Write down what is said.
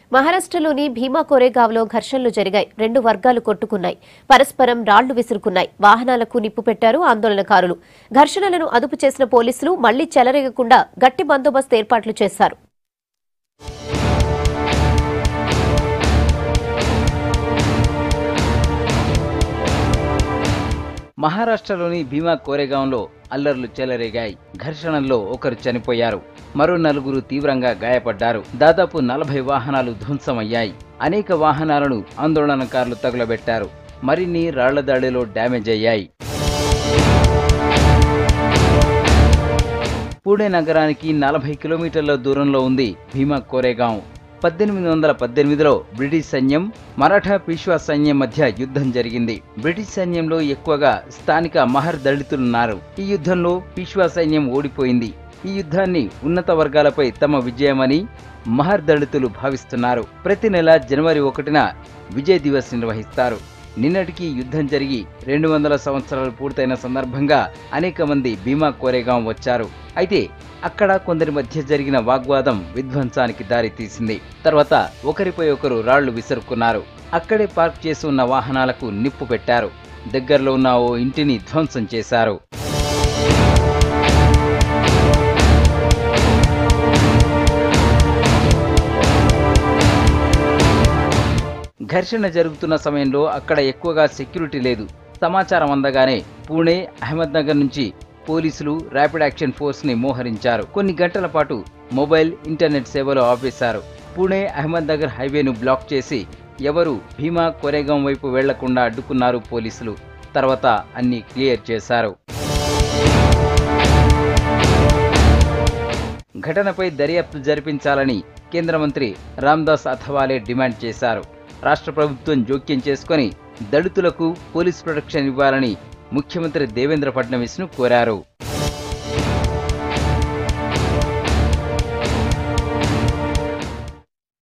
మహారాష్ట్రలోని భీమా కోరేగావ్లో ఘర్షణలు జరిగాయి రెండు వర్గాలు కొట్టుకున్నాయి పరస్పరం రాళ్లు విసురుకున్నాయి వాహనాలకు నిప్పు పెట్టారు ఆందోళనకారులు ఘర్షణలను అదుపు చేసిన పోలీసులు మళ్లీ చెలరేగకుండా గట్టి బందోబస్తు ఏర్పాట్లు చేశారు మహారాష్ట్రలోని భీమా కోరేగాంలో అల్లర్లు చెలరేగాయి ఘర్షణల్లో ఒకరు చనిపోయారు మరో నలుగురు తీవ్రంగా గాయపడ్డారు దాదాపు నలభై వాహనాలు ధ్వంసమయ్యాయి అనేక వాహనాలను ఆందోళనకారులు తగులబెట్టారు మరిన్ని రాళ్ల దాడిలో డ్యామేజ్ అయ్యాయి పూణే నగరానికి నలభై కిలోమీటర్ల దూరంలో ఉంది భీమా కోరేగాం పద్దెనిమిది వందల పద్దెనిమిదిలో బ్రిటిష్ సైన్యం మరాఠా పీష్వా సైన్యం మధ్య యుద్ధం జరిగింది బ్రిటిష్ సైన్యంలో ఎక్కువగా స్థానిక మహర్ దళితులున్నారు ఈ యుద్ధంలో పీష్వా సైన్యం ఓడిపోయింది ఈ యుద్ధాన్ని ఉన్నత వర్గాలపై తమ విజయమని మహర్ దళితులు భావిస్తున్నారు ప్రతి నెల జనవరి ఒకటిన విజయ్ దివస్ నిర్వహిస్తారు నిన్నటికి యుద్ధం జరిగి రెండు వందల సంవత్సరాలు పూర్తయిన సందర్భంగా అనేక మంది భీమా కోరేగాం వచ్చారు అయితే అక్కడ కొందరి మధ్య జరిగిన వాగ్వాదం విధ్వంసానికి దారి తీసింది తర్వాత ఒకరిపై ఒకరు రాళ్లు విసురుకున్నారు అక్కడే పార్క్ చేసి ఉన్న వాహనాలకు నిప్పు పెట్టారు దగ్గరలో ఉన్న ఓ ఇంటిని ధ్వంసం చేశారు ఘర్షణ జరుగుతున్న సమయంలో అక్కడ ఎక్కువగా సెక్యూరిటీ లేదు సమాచారం అందగానే పూణే అహ్మద్నగర్ నుంచి పోలీసులు ర్యాపిడ్ యాక్షన్ ఫోర్స్ ని మోహరించారు కొన్ని గంటల పాటు మొబైల్ ఇంటర్నెట్ సేవలు ఆపేశారు పూణే అహ్మద్నగర్ హైవేను బ్లాక్ చేసి ఎవరు భీమా కొరేగాం వైపు వెళ్లకుండా అడ్డుకున్నారు పోలీసులు తర్వాత అన్ని క్లియర్ చేశారు ఘటనపై దర్యాప్తు జరిపించాలని కేంద్ర మంత్రి రామ్దాస్ అథవాలే డిమాండ్ చేశారు రాష్ట్ర ప్రభుత్వం జోక్యం చేసుకొని దళితులకు పోలీస్ ప్రొటెక్షన్ ఇవ్వాలని ముఖ్యమంత్రి దేవేంద్ర ఫడ్నవీస్ ను కోరారు